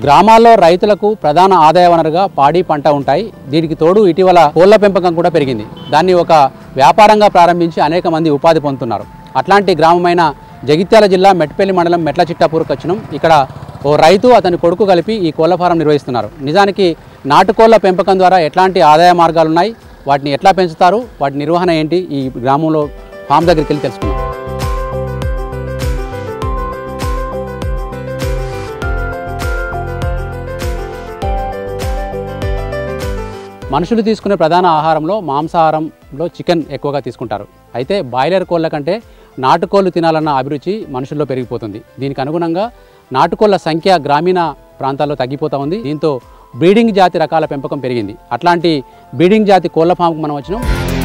గ్రామాల్లో రైతులకు ప్రధాన ఆదాయ వనరుగా పాడి పంట ఉంటాయి దీనికి తోడు ఇటీవల కోళ్ల పెంపకం కూడా పెరిగింది దాన్ని ఒక వ్యాపారంగా ప్రారంభించి అనేక మంది ఉపాధి పొందుతున్నారు అట్లాంటి గ్రామమైన జగిత్యాల జిల్లా మెట్పల్లి మండలం మెట్ల చిట్టాపూర్కి వచ్చినాం ఇక్కడ ఓ రైతు అతని కొడుకు కలిపి ఈ కోళ్ల ఫారం నిర్వహిస్తున్నారు నిజానికి నాటుకోళ్ల పెంపకం ద్వారా ఎట్లాంటి ఆదాయ మార్గాలు ఉన్నాయి వాటిని ఎట్లా పెంచుతారు వాటి నిర్వహణ ఏంటి ఈ గ్రామంలో ఫామ్ దగ్గరికి వెళ్ళి తెలుసుకుందాం మనుషులు తీసుకునే ప్రధాన ఆహారంలో మాంసాహారంలో చికెన్ ఎక్కువగా తీసుకుంటారు అయితే బాయిలర్ కోళ్ళ కంటే నాటుకోళ్లు తినాలన్న అభిరుచి మనుషుల్లో పెరిగిపోతుంది దీనికి అనుగుణంగా నాటుకోళ్ల సంఖ్య గ్రామీణ ప్రాంతాల్లో తగ్గిపోతూ ఉంది దీంతో బ్రీడింగ్ జాతి రకాల పెంపకం పెరిగింది అట్లాంటి బ్రీడింగ్ జాతి కోళ్ల ఫామ్కి మనం వచ్చినాం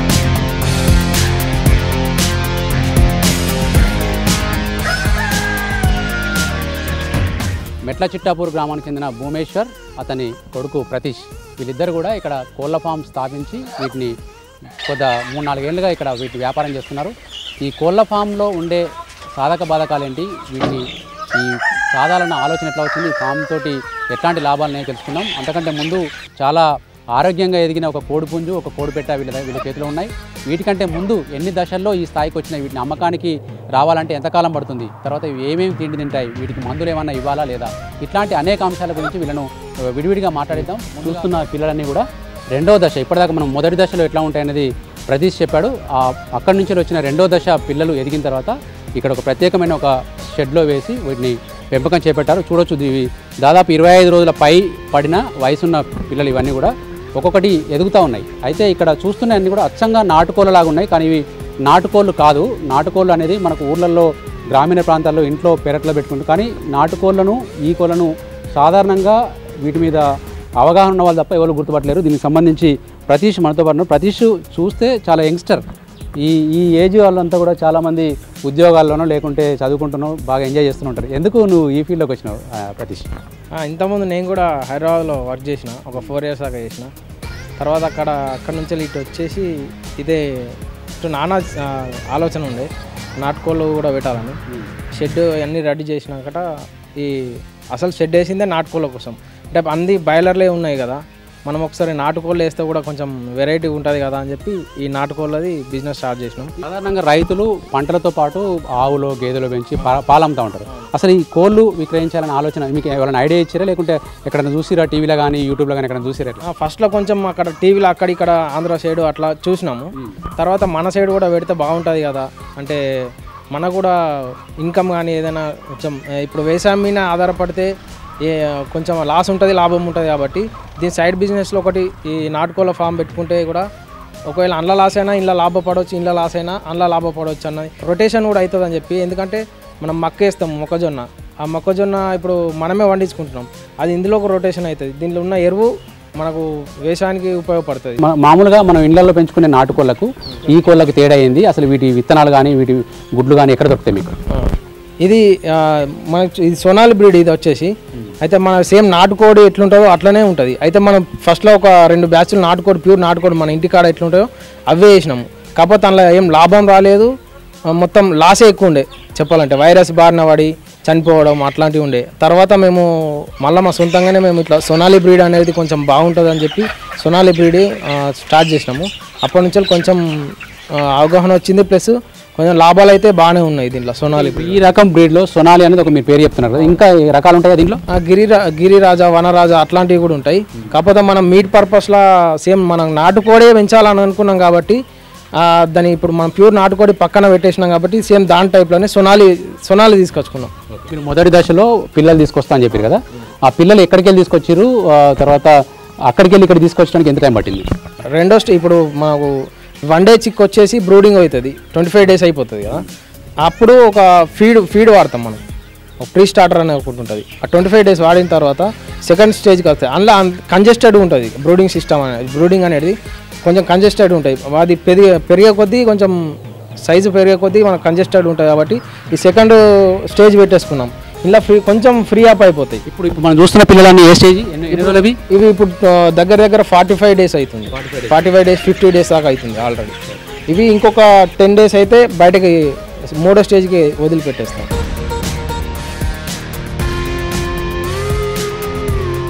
మెట్ల చిట్టాపూర్ గ్రామానికి చెందిన భూమేశ్వర్ అతని కొడుకు ప్రతీష్ వీళ్ళిద్దరు కూడా ఇక్కడ కోళ్ల ఫామ్ స్థాపించి వీటిని కొద్ద మూడు నాలుగేళ్లుగా ఇక్కడ వీటి వ్యాపారం చేస్తున్నారు ఈ కోళ్ల ఫామ్లో ఉండే సాధక బాధకాలు ఏంటి వీటిని ఈ సాధారణ ఆలోచన ఎట్లా వచ్చింది ఈ ఫామ్ తోటి ఎట్లాంటి లాభాలు నేను తెలుసుకున్నాం అంతకంటే ముందు చాలా ఆరోగ్యంగా ఎదిగిన ఒక కోడి పుంజు ఒక కోడి పెట్ట వీళ్ళ వీళ్ళ చేతిలో ఉన్నాయి వీటికంటే ముందు ఎన్ని దశల్లో ఈ స్థాయికి వచ్చినాయి వీటిని అమ్మకానికి రావాలంటే ఎంతకాలం పడుతుంది తర్వాత ఇవి ఏమేమి తిండి తింటాయి వీటికి మందులు ఏమన్నా ఇవ్వాలా లేదా ఇట్లాంటి అనేక అంశాల గురించి వీళ్ళను ఆ, విడివిడిగా మాట్లాడిద్దాం చూస్తున్న పిల్లలన్నీ కూడా రెండో దశ ఇప్పటిదాకా మనం మొదటి దశలో ఎట్లా ఉంటాయనేది ప్రతీష్ చెప్పాడు ఆ అక్కడి నుంచి వచ్చిన రెండో దశ పిల్లలు ఎదిగిన తర్వాత ఇక్కడ ఒక ప్రత్యేకమైన ఒక షెడ్లో వేసి వీటిని పెంపకం చేపట్టారు చూడొచ్చు ఇవి దాదాపు ఇరవై ఐదు రోజుల పై పడిన వయసున్న పిల్లలు ఇవన్నీ కూడా ఒక్కొక్కటి ఎదుగుతూ ఉన్నాయి అయితే ఇక్కడ చూస్తున్న అన్ని కూడా అచ్చంగా నాటుకోళ్ళలాగా ఉన్నాయి కానీ ఇవి నాటుకోళ్ళు కాదు నాటుకోళ్ళు అనేది మనకు ఊర్లలో గ్రామీణ ప్రాంతాల్లో ఇంట్లో పెరట్లో పెట్టుకుంటారు కానీ నాటుకోళ్లను ఈ కోళ్ళను సాధారణంగా వీటి మీద అవగాహన ఉన్న వాళ్ళు తప్ప ఎవరు గుర్తుపట్టలేరు దీనికి సంబంధించి ప్రతీష్ మనతో పాటు ఉన్నారు. ప్రతీష్ చూస్తే చాలా యంగ్స్టర్ ఈ ఈ ఏజ్ వాళ్ళంతా కూడా చాలామంది ఉద్యోగాల్లోనో లేకుంటే చదువుకుంటున్నావు బాగా ఎంజాయ్ చేస్తూ ఉంటారు ఎందుకు నువ్వు ఈ ఫీల్డ్లోకి వచ్చినావు ఆ, ప్రతీష్ ఆ, ఇంతకుముందు నేను కూడా హైదరాబాద్లో వర్క్ చేసిన ఒక ఫోర్ ఇయర్స్ దాకా చేసిన తర్వాత అక్కడ అక్కడ నుంచి ఇటు వచ్చేసి ఇదే ఇటు నాన్న ఆ, ఆలోచన ఉండే నాటుకోళ్ళు కూడా పెట్టాలని షెడ్ అన్నీ రెడీ చేసినాకట ఈ అసలు షెడ్ వేసిందే నాటుకోళ్ళ కోసం అంటే అన్ని బాయిలర్లే ఉన్నాయి కదా మనం ఒకసారి నాటుకోళ్ళు వేస్తే కూడా కొంచెం వెరైటీ ఉంటుంది కదా అని చెప్పి ఈ నాటుకోళ్ళది బిజినెస్ స్టార్ట్ చేసినాం సాధారణంగా రైతులు పంటలతో పాటు ఆవులు గేదెలు పెంచి పా- పాలు అమ్ముతూ ఉంటారు అసలు ఈ కోళ్ళు విక్రయించాలనే ఆలోచన మీకు ఎవరైనా ఐడియా ఇచ్చారా లేకుంటే ఎక్కడైనా చూసిరా టీవీలో కానీ యూట్యూబ్లో కానీ ఎక్కడైనా చూసిరా ఎట్లా? ఆ, ఫస్ట్లో కొంచెం అక్కడ టీవీలో అక్కడ ఇక్కడ ఆంధ్ర సైడ్ అట్లా చూసినాము తర్వాత మన సైడ్ కూడా పెడితే బాగుంటుంది కదా అంటే మనకు కూడా ఇన్కమ్ కానీ ఏదైనా కొంచెం ఆ, ఇప్పుడు వ్యవసాయం మీద ఆధారపడితే ఏ కొంచెం లాస్ ఉంటుంది లాభం ఉంటుంది కాబట్టి దీని సైడ్ బిజినెస్లో ఒకటి ఈ నాటుకోళ్ళ ఫామ్ పెట్టుకుంటే కూడా ఒకవేళ అందులో లాస్ అయినా ఇంట్లో లాభపడవచ్చు ఇంట్లో లాస్ అయినా అందులో లాభపడవచ్చు అన్నది రొటేషన్ కూడా అవుతుంది అని చెప్పి ఎందుకంటే మనం మక్క వేస్తాం మొక్కజొన్న ఆ మొక్కజొన్న ఇప్పుడు మనమే వండించుకుంటున్నాం అది ఇందులో ఒక రొటేషన్ అవుతుంది దీనిలో ఉన్న ఎరువు మనకు వ్యవసాయానికి ఉపయోగపడుతుంది మా- మామూలుగా మనం ఇళ్లలో పెంచుకునే నాటుకోళ్లకు ఈ కోళ్ళకి తేడా అయింది అసలు వీటి విత్తనాలు కానీ వీటి గుడ్లు కానీ ఎక్కడ దొరుకుతాయి మీకు ఆ, ఇది ఆ, మనకు ఇది సోనాలి బ్రీడ్ ఇది వచ్చేసి అయితే మన సేమ్ నాటుకోడి ఎట్లుంటుందో అట్లనే ఉంటుంది అయితే మనం ఫస్ట్లో ఒక రెండు బ్యాచ్లు నాటుకోడి ప్యూర్ నాటుకోడి మన ఇంటికాడ ఎట్లుంటాయో అవే వేసినాము కాకపోతే అందులో ఏం లాభం రాలేదు ఆ, మొత్తం లాసే ఎక్కువ ఉండే చెప్పాలంటే వైరస్ బారిన పడి చనిపోవడం అట్లాంటివి ఉండే తర్వాత మేము మళ్ళీ మా సొంతంగానే మేము ఇట్లా సొనాలి బ్రీడ్ అనేది కొంచెం బాగుంటుంది అని చెప్పి సొనాలి బ్రీడ్ స్టార్ట్ చేసినాము అప్పటి నుంచి కొంచెం ఆ, అవగాహన వచ్చింది ప్లస్ కొంచెం లాభాలు అయితే బాగానే ఉన్నాయి దీంట్లో సోనాలి breed. ఈ రకం బ్రీడ్లో సొనాలి అనేది ఒక మీరు పేరు చెప్తున్నారు కదా ఇంకా ఏ రకాలు ఉంటాయి దీంట్లో ఆ గిరిరా గిరిరాజా వనరాజా అట్లాంటివి కూడా ఉంటాయి కాకపోతే మనం మీట్ పర్పస్లా సేమ్ మనం నాటుకోడే పెంచాలని అనుకున్నాం కాబట్టి ఆ, దాన్ని ఇప్పుడు మనం ప్యూర్ నాటుకోడి పక్కన పెట్టేసినాం కాబట్టి సేమ్ దాని టైప్లోనే సొనాలి సొనాలి తీసుకొచ్చుకున్నాం మీరు మొదటి దశలో పిల్లలు తీసుకొస్తా అని చెప్పారు కదా ఆ పిల్లలు ఎక్కడికి వెళ్ళి తీసుకొచ్చారు ఆ, తర్వాత అక్కడికి వెళ్ళి ఇక్కడ తీసుకొచ్చడానికి ఎంత టైం పట్టింది రెండో స్టే ఇప్పుడు మనకు వన్ డే చిక్ వచ్చేసి బ్రూడింగ్ అవుతుంది ట్వంటీ ఫైవ్ డేస్ అయిపోతుంది కదా అప్పుడు ఒక ఫీడ్ ఫీడ్ వాడతాం మనం ఒక ప్రీ స్టార్టర్ అనే ఒకటి ఉంటుంది ఆ ట్వంటీ ఫైవ్ డేస్ వాడిన తర్వాత సెకండ్ స్టేజ్కి వస్తాయి అందులో కంజెస్టెడ్ ఉంటుంది బ్రూడింగ్ సిస్టమ్ అనేది బ్రూడింగ్ అనేది కొంచెం కంజెస్టెడ్ ఉంటాయి అది పెరిగే పెరిగే కొద్దీ కొంచెం సైజు పెరిగే కొద్దీ మనకు కంజెస్టెడ్ ఉంటుంది కాబట్టి ఈ సెకండ్ స్టేజ్ పెట్టేసుకున్నాం ఇలా ఫ్రీ కొంచెం ఫ్రీ అప్ అయిపోతాయి ఇప్పుడు ఇప్పుడు మనం చూస్తున్న పిల్లలన్నీ ఏ స్టేజ్ ఎన్ని ఎన్ని రోజులు అవి ఇవి ఇప్పుడు ఆ, దగ్గర దగ్గర ఫార్టీ ఫైవ్ డేస్ అవుతుంది forty five days fifty days దాకా అవుతుంది ఆల్రెడీ ఇవి ఇంకొక టెన్ డేస్ అయితే బయటకి మూడో స్టేజ్కి వదిలిపెట్టేస్తాం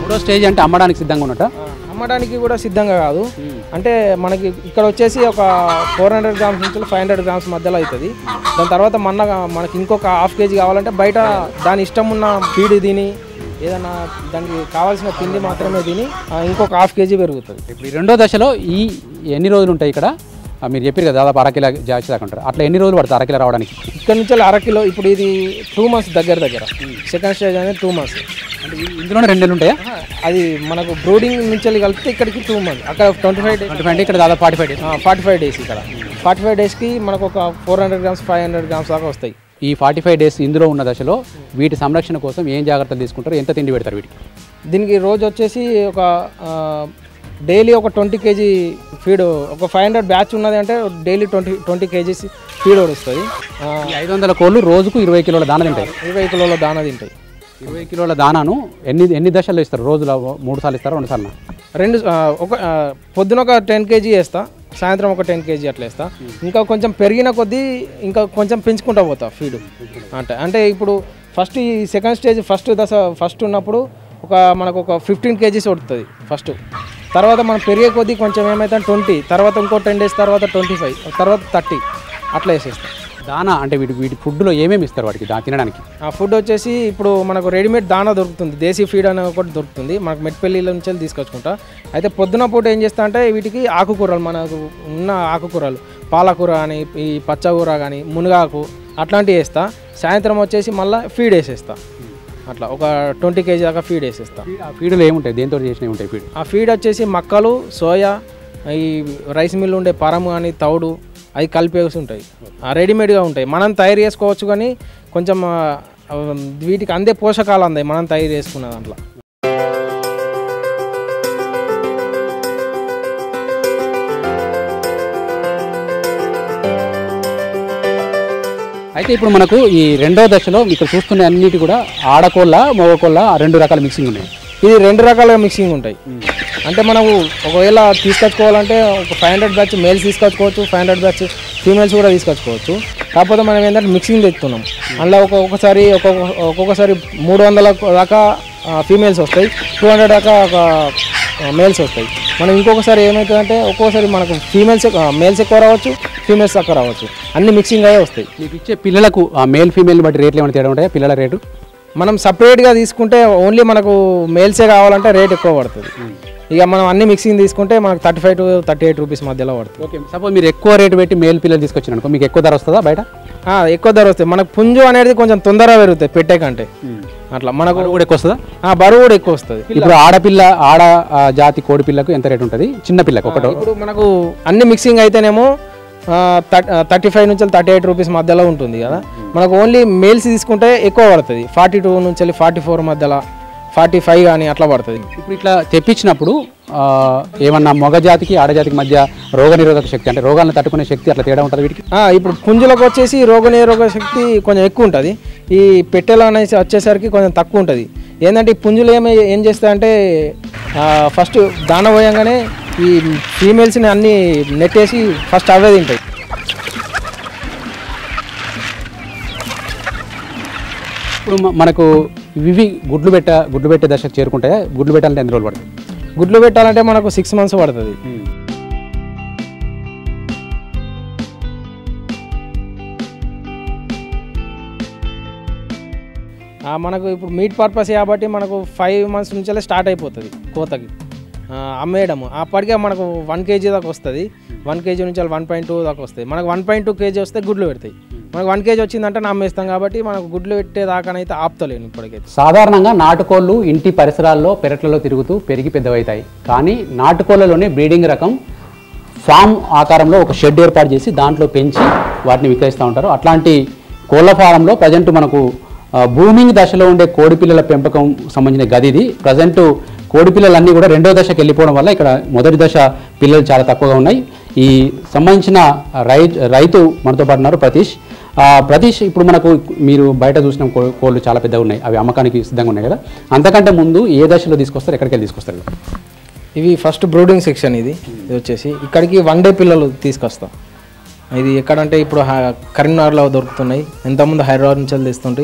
మూడో స్టేజ్ అంటే అమ్మడానికి సిద్ధంగా ఉన్నట్ట అమ్మడానికి కూడా సిద్ధంగా కాదు అంటే మనకి ఇక్కడ వచ్చేసి ఒక ఫోర్ హండ్రెడ్ గ్రామ్స్ నుంచి ఫైవ్ హండ్రెడ్ గ్రామ్స్ మధ్యలో అవుతుంది దాని తర్వాత మన మనకి ఇంకొక హాఫ్ కేజీ కావాలంటే బయట దాని ఇష్టం ఉన్న ఫీడ్ తిని ఏదైనా దానికి కావాల్సిన తిండి మాత్రమే తిని ఆ, ఇంకొక హాఫ్ కేజీ పెరుగుతుంది ఇప్పుడు ఈ రెండో దశలో ఈ ఎన్ని రోజులు ఉంటాయి ఇక్కడ ఆ, మీరు చెప్పారు కదా దాదాపు అరకిలో జాస్తి దాకా ఉంటారు అట్లా ఎన్ని రోజులు పడుతుంది అరకిలో రావడానికి ఇక్కడ నుంచి అర కిలో ఇప్పుడు ఇది టూ మంత్స్ దగ్గర దగ్గర సెకండ్ స్టేజ్ అనేది టూ మంత్స్ అంటే ఈ- ఇందులోనే రెండు నెలలు ఉంటాయా అది మనకు బ్రూడింగ్ నుంచి కలిపితే ఇక్కడికి టూ మంత్స్ అక్కడ twenty five days twenty five అంటే ఇక్కడ దాదాపు forty five days forty five days ఇక్కడ ఫార్టీ ఫైవ్ డేస్కి మనకు ఒక four hundred grams five hundred grams దాకా వస్తాయి ఈ ఫార్టీ ఫైవ్ డేస్ ఇందులో ఉన్న దశలో వీటి సంరక్షణ కోసం ఏం జాగ్రత్తలు తీసుకుంటారు ఎంత తిండి పెడతారు వీటికి దీనికి రోజు వచ్చేసి ఒక డైలీ ఒక ట్వంటీ కేజీ ఫీడ్ ఒక ఫైవ్ హండ్రెడ్ బ్యాచ్ ఉన్నది అంటే daily twenty twenty KGs feed వస్తుంది ఆ, ఈ ఐదు వందల కోళ్ళు రోజుకు ఇరవై కిలోల దాన తింటాయి ఇరవై కిలోల దానా తింటాయి ఇరవై కిలోల దానాను ఎన్ని ఎన్ని దశల్లో ఇస్తారు రోజులో మూడు సార్లు ఇస్తారా రెండు సార్లు రెండు ఆ, ఒక ఆ, పొద్దున ఒక టెన్ కేజీ వేస్తా సాయంత్రం ఒక టెన్ కేజీ అట్లా వేస్తా ఇంకా కొంచెం పెరిగిన కొద్దీ ఇంకా కొంచెం పెంచుకుంటా పోతా ఫీడ్ అంటే అంటే ఇప్పుడు ఫస్ట్ ఈ సెకండ్ స్టేజ్ ఫస్ట్ దశ ఫస్ట్ ఉన్నప్పుడు ఒక మనకు ఒక ఫిఫ్టీన్ కేజీస్ పడుతుంది ఫస్ట్ తర్వాత మనం పెరిగే కొద్దీ కొంచెం ఏమైతే ట్వంటీ తర్వాత ఇంకో టెన్ డేస్ తర్వాత ట్వంటీ ఫైవ్ తర్వాత థర్టీ అట్లా వేసేస్తాం దానా అంటే వీటి వీటి ఫుడ్లో ఏమేమి ఇస్తారు వాటికి దా తినడానికి ఆ ఫుడ్ వచ్చేసి ఇప్పుడు మనకు రెడీమేడ్ దానా దొరుకుతుంది దేశీ ఫీడ్ అనే ఒకటి దొరుకుతుంది మనకు మెట్పల్లిల నుంచి వెళ్ళి తీసుకొచ్చుకుంటా అయితే పొద్దున పూట ఏం చేస్తా అంటే వీటికి ఆకుకూరలు మనకు ఉన్న ఆకుకూరలు పాలకూర కానీ ఈ పచ్చకూర కానీ మునగాకు అట్లాంటివి వేస్తా సాయంత్రం వచ్చేసి మళ్ళీ ఫీడ్ వేసేస్తా అట్లా ఒక ట్వంటీ కేజీ దాకా ఫీడ్ వేసేస్తా ఆ ఫీడ్లో ఏముంటాయి దేంతో చేసినవి ఉంటాయి ఫీడ్ ఆ ఫీడ్ వచ్చేసి మక్కలు సోయా ఈ రైస్ మిల్ ఉండే పరము కానీ తౌడు అవి కలిపేసి ఉంటాయి ఆ రెడీమేడ్గా ఉంటాయి మనం తయారు చేసుకోవచ్చు కానీ కొంచెం ఆ, ఆ, వీటికి అందే పోషకాలు అందాయి మనం తయారు చేసుకున్న దాంట్లో అయితే ఇప్పుడు మనకు ఈ రెండో దశలో ఇక్కడ చూస్తున్న అన్నిటి కూడా ఆడకోళ్ళ మగకోళ్ళ ఆ రెండు రకాల మిక్సింగ్ ఉన్నాయి ఇది రెండు రకాలుగా మిక్సింగ్ ఉంటాయి అంటే మనము ఒకవేళ తీసుకొచ్చుకోవాలంటే ఒక ఫైవ్ హండ్రెడ్ బ్యాచ్ మేల్స్ తీసుకొచ్చుకోవచ్చు ఫైవ్ హండ్రెడ్ బ్యాచ్ ఫీమేల్స్ కూడా తీసుకొచ్చుకోవచ్చు కాకపోతే మనం ఏంటంటే మిక్సింగ్ తెస్తున్నాం అందులో ఒక్కొక్కసారి ఒక్కొక్క ఒక్కొక్కసారి మూడు వందల దాకా ఫీమేల్స్ వస్తాయి టూ హండ్రెడ్ దాకా ఒక మేల్స్ వస్తాయి మనం ఇంకొకసారి ఏమవుతుందంటే ఒక్కొక్కసారి మనకు ఫీమేల్స్ మేల్స్ ఎక్కువ రావచ్చు ఫీమేల్స్ తక్కువ రావచ్చు అన్ని మిక్సింగ్ అయ్యే వస్తాయి మీకు ఇచ్చే పిల్లలకు ఆ మేల్ ఫీమేల్ బట్టి రేట్లు ఏమైనా తేడా ఉంటాయా పిల్లల రేటు మనం సపరేట్గా తీసుకుంటే ఓన్లీ మనకు మేల్సే కావాలంటే రేట్ ఎక్కువ పడుతుంది ఇక మనం అన్ని మిక్సింగ్ తీసుకుంటే మనకు thirty five to thirty eight rupees మధ్యలో పడుతుంది ఓకే సపోజ్ మీరు ఎక్కువ రేటు పెట్టి మేల్ పిల్లలు తీసుకొచ్చారు అనుకో మీకు ఎక్కువ ధర వస్తుందా బయట ఆ, ఎక్కువ ధర వస్తాయి మనకు పుంజు అనేది కొంచెం తొందరగా పెరుగుతాయి పెట్టే కంటే అట్లా మనకు బరువు కూడా ఎక్కువ వస్తుందా ఆ, బరువు కూడా ఎక్కువ వస్తుంది ఇప్పుడు ఆడపిల్ల ఆడ ఆ, జాతి కోడి పిల్లకు ఎంత రేటు ఉంటుంది చిన్న పిల్లకు ఒకటో ఇప్పుడు మనకు అన్ని మిక్సింగ్ అయితేనేమో థర్టీ ఫైవ్ నుంచి థర్టీ ఎయిట్ రూపీస్ మధ్యలో ఉంటుంది కదా మనకు ఓన్లీ మేల్స్ తీసుకుంటే ఎక్కువ పడుతుంది ఫార్టీ టూ నుంచి ఫార్టీ ఫోర్ మధ్యలో ఫార్టీ ఫైవ్ కానీ అట్లా పడుతుంది ఇప్పుడు ఇట్లా తెప్పించినప్పుడు ఆ, ఏమన్నా మగ జాతికి ఆడజాతికి మధ్య రోగ నిరోధక శక్తి అంటే రోగాలను తట్టుకునే శక్తి అట్లా తేడా ఉంటుంది వీటికి ఆ, ఇప్పుడు పుంజులకు వచ్చేసి రోగనిరోధక శక్తి కొంచెం ఎక్కువ ఉంటుంది ఈ పెట్టెలు అనేసి వచ్చేసరికి కొంచెం తక్కువ ఉంటుంది ఏంటంటే ఈ పుంజులు ఏమి ఏం చేస్తాయంటే ఫస్ట్ దాన పోయంగానే ఈ ఫీమేల్స్ని అన్ని నెట్టేసి ఫస్ట్ అవే తింటాయి ఇప్పుడు మ- మనకు ఇవి గుడ్లు పెట్ట గుడ్లు పెట్టే దశకు చేరుకుంటాయా గుడ్లు పెట్టాలంటే ఎన్ని రోజులు పడుతుంది గుడ్లు పెట్టాలంటే మనకు సిక్స్ మంత్స్ పడుతుంది ఆ, మనకు ఇప్పుడు మీట్ పర్పస్ కాబట్టి మనకు ఫైవ్ మంత్స్ నుంచే స్టార్ట్ అయిపోతుంది కోతకి ఆ, అమ్మేయడము అప్పటికే మనకు వన్ కేజీ దాకా వస్తుంది వన్ కేజీ నుంచి వన్ పాయింట్ టూ దాకా వస్తాయి మనకు వన్ పాయింట్ టూ కేజీ వస్తే గుడ్లు పెడతాయి మనకు వన్ కేజీ వచ్చిందంటే నమ్మేస్తాం కాబట్టి మనకు గుడ్లు పెట్టేదాకానైతే ఆపుతలేను ఇప్పటికైతే సాధారణంగా నాటుకోళ్ళు ఇంటి పరిసరాల్లో పెరట్లలో తిరుగుతూ పెరిగి పెద్దవవుతాయి కానీ నాటుకోళ్ళలోనే బ్రీడింగ్ రకం ఫామ్ ఆకారంలో ఒక షెడ్ ఏర్పాటు చేసి దాంట్లో పెంచి వాటిని విక్రయిస్తూ ఉంటారు అట్లాంటి కోళ్ళ ఫారంలో ప్రజెంట్ మనకు ఆ, బూమింగ్ దశలో ఉండే కోడి పిల్లల పెంపకం సంబంధించిన గది ఇది ప్రజెంట్ కోడి పిల్లలన్నీ కూడా రెండో దశకి వెళ్ళిపోవడం వల్ల ఇక్కడ మొదటి దశ పిల్లలు చాలా తక్కువగా ఉన్నాయి ఈ సంబంధించిన రై రైతు మనతో పాటు ఉన్నారు ప్రతీష్ ఆ, ప్రతీష్ ఇప్పుడు మనకు మీరు బయట చూసిన కో- కోళ్ళు చాలా పెద్దగా ఉన్నాయి అవి అమ్మకానికి సిద్ధంగా ఉన్నాయి కదా అంతకంటే ముందు ఏ దశలో తీసుకొస్తారు ఎక్కడికి వెళ్ళి తీసుకొస్తారు ఇవి ఫస్ట్ బ్రూడింగ్ సెక్షన్ ఇది ఇది వచ్చేసి ఇక్కడికి వన్ డే పిల్లలు తీసుకొస్తాం ఇది ఎక్కడంటే ఇప్పుడు హ- కరీంనగర్లో దొరుకుతున్నాయి ఇంతకుముందు హైదరాబాద్ నుంచి వెళ్ళి తెస్తుంటాయి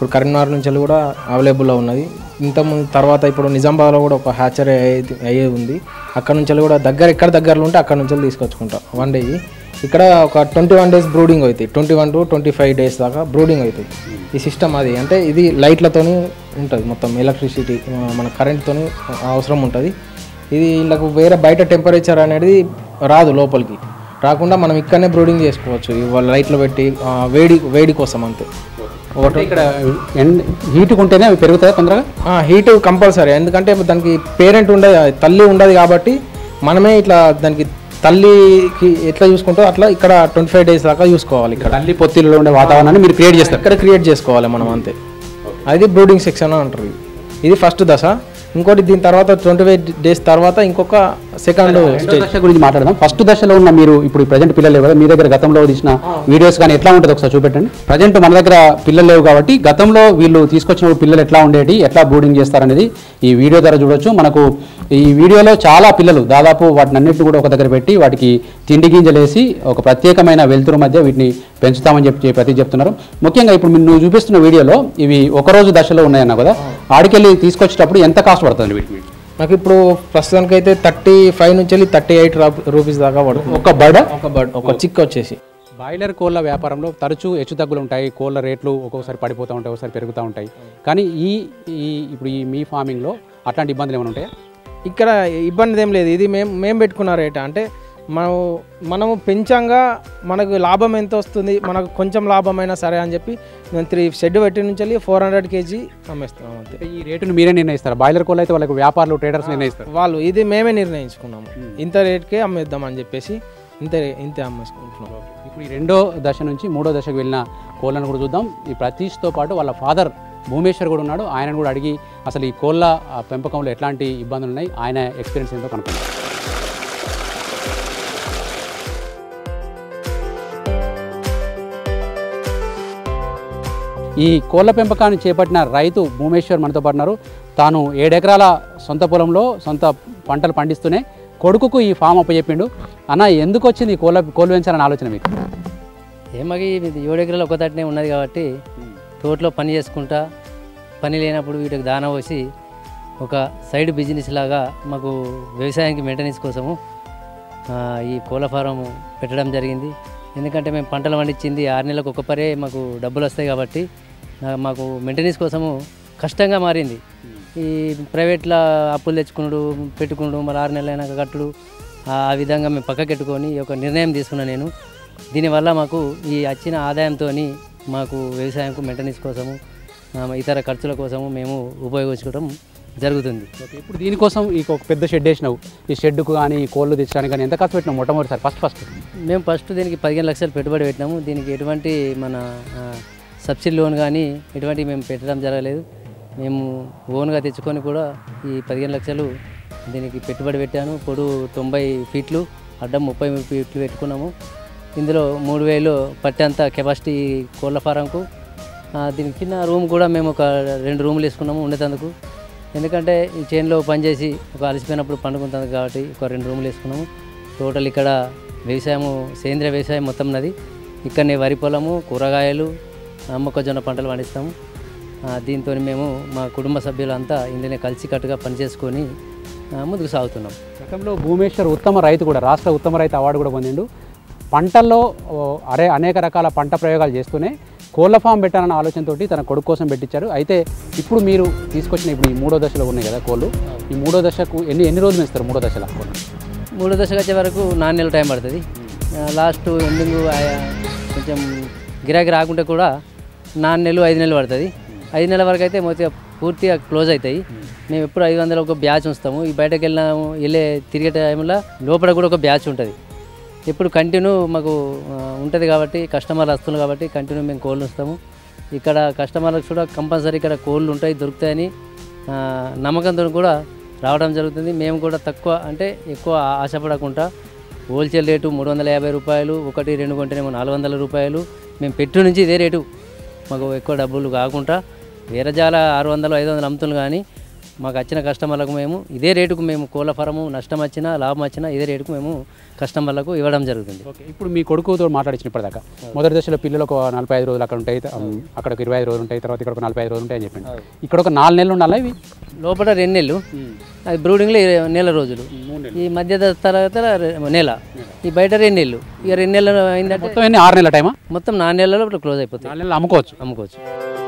ఇప్పుడు కరీంనగర్ నుంచి కూడా అవైలబుల్లో ఉన్నది ఇంతకుముందు తర్వాత ఇప్పుడు నిజామాబాద్లో కూడా ఒక హ్యాచరీ అయ్యేది ఉంది అక్కడ నుంచి కూడా దగ్గర ఎక్కడ దగ్గరలో ఉంటే అక్కడ నుంచి తీసుకొచ్చుకుంటాం వన్ డే ఇక్కడ ఒక ట్వంటీ వన్ డేస్ బ్రూడింగ్ అవుతాయి twenty one to twenty five days దాకా బ్రూడింగ్ అవుతాయి ఈ సిస్టమ్ అది అంటే ఇది లైట్లతోని ఉంటుంది మొత్తం ఎలక్ట్రిసిటీ మన కరెంట్తోని అవసరం ఉంటుంది ఇది వీళ్ళకు వేరే బయట టెంపరేచర్ అనేది రాదు లోపలికి రాకుండా మనం ఇక్కడనే బ్రూడింగ్ చేసుకోవచ్చు ఇవాళ లైట్లో పెట్టి ఆ, వేడి వేడి కోసం అంతే అంటే ఇక్కడ ఎండ్ హీట్ ఉంటేనే అవి పెరుగుతాయి తొందరగా హీట్ కంపల్సరీ ఎందుకంటే దానికి పేరెంట్ ఉండదు తల్లి ఉండదు కాబట్టి మనమే ఇట్లా దానికి తల్లికి ఎట్లా చూసుకుంటో అట్లా ఇక్కడ ట్వంటీ ఫైవ్ డేస్ దాకా చూసుకోవాలి ఇక్కడ తల్లి పొత్తిలో ఉండే వాతావరణాన్ని మీరు క్రియేట్ చేస్తారు ఇక్కడ క్రియేట్ చేసుకోవాలి మనం అంతే అది బ్రూడింగ్ సెక్షన్ అంటారు ఇది. ఇది ఫస్ట్ దశ ఇంకోటి దీని తర్వాత ట్వంటీ ఫైవ్ డేస్ తర్వాత ఇంకొక సెకండ్ రెండో దశ గురించి మాట్లాడదాం ఫస్ట్ దశలో ఉన్న మీరు ఇప్పుడు ప్రజెంట్ పిల్లలు లేవు కదా మీ దగ్గర గతంలో తీసిన వీడియోస్ కానీ ఎట్లా ఉంటుంది ఒకసారి చూపెట్టండి ప్రజెంట్ మన దగ్గర పిల్లలు లేవు కాబట్టి గతంలో వీళ్ళు తీసుకొచ్చిన పిల్లలు ఎట్లా ఉండేటి ఎట్లా బ్రూడింగ్ చేస్తారనేది ఈ వీడియో ద్వారా చూడొచ్చు మనకు ఈ వీడియోలో చాలా పిల్లలు దాదాపు వాటిని అన్నింటిని కూడా ఒక దగ్గర పెట్టి వాటికి తిండి గింజలేసి ఒక ప్రత్యేకమైన వెలుతురు మధ్య వీటిని పెంచుతామని చెప్పి ప్రతి చెప్తున్నారు ముఖ్యంగా ఇప్పుడు మీరు నువ్వు చూపిస్తున్న వీడియోలో ఇవి ఒక రోజు దశలో ఉన్నాయన్నా కదా ఆడికెళ్ళి తీసుకొచ్చేటప్పుడు ఎంత కాస్ట్ పడుతుంది వీటికి నాకు ఇప్పుడు ప్రస్తుతానికి అయితే థర్టీ ఫైవ్ నుంచి వెళ్ళి థర్టీ ఎయిట్ రూపీస్ దాకా పడుతుంది ఒక బర్డ్ ఒక బర్డ్ ఒక చిక్ వచ్చేసి బాయిలర్ కోళ్ళ వ్యాపారంలో తరచూ హెచ్చుతగ్గులు ఉంటాయి కోళ్ళ రేట్లు ఒక్కొక్కసారి పడిపోతూ ఉంటాయి ఒకసారి పెరుగుతూ ఉంటాయి కానీ ఈ ఈ ఇప్పుడు ఈ మీ ఫార్మింగ్లో అట్లాంటి ఇబ్బందులు ఏమైనా ఉంటాయా ఇక్కడ ఇబ్బంది ఏం లేదు ఇది మేము మేము పెట్టుకున్న రేట్ అంటే మనం మనము పెంచంగా మనకు లాభం ఎంత వస్తుంది మనకు కొంచెం లాభమైనా సరే అని చెప్పి మేము త్రీ షెడ్ పెట్టి నుంచి వెళ్ళి ఫోర్ హండ్రెడ్ కేజీ అమ్మేస్తున్నాం అంతే అంటే ఈ రేటును మీరే నిర్ణయిస్తారు బాయిలర్ కోళ్ళు అయితే వాళ్ళకి వ్యాపారులు ట్రేడర్స్ నిర్ణయిస్తారు వాళ్ళు ఇది మేమే నిర్ణయించుకున్నాము ఇంత రేట్కే అమ్మేద్దాం అని చెప్పేసి ఇంత ఇంతే అమ్మేసుకుంటున్నాం ఇప్పుడు ఈ రెండో దశ నుంచి మూడో దశకు వెళ్ళిన కోళ్ళను కూడా చూద్దాం ఈ ప్రతీష్తో పాటు వాళ్ళ ఫాదర్ భూమేశ్వర్ కూడా ఉన్నాడు ఆయనను కూడా అడిగి అసలు ఈ కోళ్ళ ఆ, పెంపకంలో ఎట్లాంటి ఇబ్బందులు ఉన్నాయి ఆయన ఎక్స్పీరియన్స్ ఏంటో కనుక్కుందాం ఈ కోళ్ళ పెంపకాన్ని చేపట్టిన రైతు భూమేశ్వర్ మనతో పాటు ఉన్నారు తాను ఏడెకరాల సొంత పొలంలో సొంత పంటలు పండిస్తూనే కొడుకుకు ఈ ఫామ్ అప్పచెప్పిండు అన్న ఎందుకు వచ్చింది ఈ కోళ్ళ కోళ్ళు పెంచాలని ఆలోచన మీకు ఏమగి ఇది ఏడు ఎకరాలు ఒక తట్టినే ఉన్నది కాబట్టి తోటలో పని చేసుకుంటా పని లేనప్పుడు వీటికి దాన పోసి ఒక సైడ్ బిజినెస్ లాగా మాకు వ్యవసాయానికి మెయింటెనెన్స్ కోసము ఆ, ఈ కోళ్ళ ఫారం పెట్టడం జరిగింది ఎందుకంటే మేము పంటలు పండించింది ఆరు నెలలకు ఒక పరే మాకు డబ్బులు వస్తాయి కాబట్టి ఆ, మాకు మెయింటెనెన్స్ కోసము కష్టంగా మారింది ఈ ప్రైవేట్లో అప్పులు తెచ్చుకున్నాడు పెట్టుకున్నాడు మళ్ళీ ఆరు నెలలు అయినాక కట్టుడు ఆ విధంగా మేము పక్కకెట్టుకొని ఒక నిర్ణయం తీసుకున్నాను నేను దీనివల్ల మాకు ఈ వచ్చిన ఆదాయంతో మాకు వ్యవసాయంకు మెయింటెనెన్స్ కోసము ఆ, ఇతర ఖర్చుల కోసము మేము ఉపయోగించుకోవడం జరుగుతుంది ఓకే ఇప్పుడు దీనికోసం ఈ ఒక పెద్ద షెడ్ వేసినావు ఈ షెడ్కు కానీ ఈ కోళ్ళు తెచ్చడానికి కానీ ఎంత ఖర్చు పెట్టినావు మొట్టమొదటిసారి ఫస్ట్ ఫస్ట్ మేము ఫస్ట్ దీనికి పదిహేను లక్షలు పెట్టుబడి పెట్టినాము దీనికి ఎటువంటి మన ఆ, సబ్సిడీ లోన్ కానీ ఎటువంటి మేము పెట్టడం జరగలేదు మేము ఓన్గా తెచ్చుకొని కూడా ఈ పదిహేను లక్షలు దీనికి పెట్టుబడి పెట్టాను పొడు తొంభై ఫీట్లు అడ్డం ముప్పై ఫీట్లు పెట్టుకున్నాము ఇందులో మూడు వేలు పట్టేంత కెపాసిటీ కోళ్ళ ఫారంకు ఆ, దీని కింద రూమ్ కూడా మేము ఒక రెండు రూములు వేసుకున్నాము ఉండేందుకు ఎందుకంటే ఈ చేనులో పనిచేసి ఒక అలసిపోయినప్పుడు పండుకుంటుంది కాబట్టి ఒక రెండు రూములు వేసుకున్నాము టోటల్ ఇక్కడ వ్యవసాయము సేంద్రియ వ్యవసాయం మొత్తం ఉన్నది ఇక్కడనే వరి పొలము కూరగాయలు ఆ, మొక్కజొన్న పంటలు పండిస్తాము దీంతో మేము మా కుటుంబ సభ్యులంతా ఇందులోనే కలిసికట్టుగా పనిచేసుకొని ఆ, ముందుకు సాగుతున్నాం గతంలో భూమేశ్వర్ ఉత్తమ రైతు కూడా రాష్ట్ర ఉత్తమ రైతు అవార్డు కూడా పొందిండు పంటల్లో ఓ, అరే అనేక రకాల పంట ప్రయోగాలు చేస్తూనే కోళ్ళ ఫామ్ పెట్టాలన్న ఆలోచనతో తన కొడుకు కోసం పెట్టించారు అయితే ఇప్పుడు మీరు తీసుకొచ్చిన ఇప్పుడు ఈ మూడో దశలో ఉన్నాయి కదా కోళ్ళు ఈ మూడో దశకు ఎన్ని ఎన్ని రోజులు ఇస్తారు మూడో దశలో కోళ్ళు మూడో దశకు వచ్చే వరకు నాలుగు నెలలు టైం పడుతుంది ఆ, లాస్ట్ ఎండింగ్ కొంచెం గిరాకీ రాకుంటే కూడా నాలుగు నెలలు ఐదు నెలలు పడుతుంది ఐదు నెలల వరకు అయితే మొత్తం పూర్తిగా క్లోజ్ అవుతాయి మేము ఎప్పుడు ఐదు వందల ఒక బ్యాచ్ ఉంచుతాము ఈ బయటకు వెళ్ళినాము వెళ్ళే తిరిగే టైంలో లోపల కూడా ఒక బ్యాచ్ ఉంటుంది ఎప్పుడు కంటిన్యూ మాకు ఉంటుంది కాబట్టి కస్టమర్లు వస్తున్నారు కాబట్టి కంటిన్యూ మేము కోళ్ళు ఉంచుతాము ఇక్కడ కస్టమర్లకు కూడా కంపల్సరీ ఇక్కడ కోళ్ళు ఉంటాయి దొరుకుతాయని ఆ, నమ్మకంతో కూడా రావడం జరుగుతుంది మేము కూడా తక్కువ అంటే ఎక్కువ ఆశపడకుండా హోల్సేల్ రేటు మూడు వందల యాభై రూపాయలు ఒకటి రెండు కొంటేనేమో నాలుగు వందల రూపాయలు మేము పెట్టు నుంచి ఇదే రేటు మాకు ఎక్కువ డబ్బులు కాకుండా వేరే జాల ఆరు వందలు ఐదు వందలు అమ్ముతుంది కానీ మాకు వచ్చిన కస్టమర్లకు మేము ఇదే రేటుకు మేము కోళ్ళ ఫారము నష్టం వచ్చినా లాభం వచ్చినా ఇదే రేటుకు మేము కస్టమర్లకు ఇవ్వడం జరుగుతుంది ఓకే ఇప్పుడు మీ కొడుకుతో మాట్లాడించిన ఇప్పటిదాకా మొదటి దశలో పిల్లలు ఒక నలభై ఐదు రోజులు అక్కడ ఉంటాయి అక్కడ ఒక ఇరవై ఐదు రోజులు ఉంటాయి తర్వాత ఇక్కడ ఒక నలభై ఐదు రోజులు ఉంటాయి అని చెప్పింది ఇక్కడ ఒక నాలుగు నెలలు ఉండాలా ఇవి లోపల రెండు నెలలు అది బ్రూడింగ్లో ఇరవై- నెల రోజులు ఈ మధ్య ద- తర్వాత రె- నెల ఈ బయట రెండు నెలలు ఇక రెండు నెలలు అయిందంటే మొత్తం ఎన్ని ఆరు నెలల టైమా మొత్తం నాలుగు నెలల్లో క్లోజ్ అయిపోతాయి నాలుగు నెలలు అమ్ముకోవచ్చు అమ్ముకోవచ్చు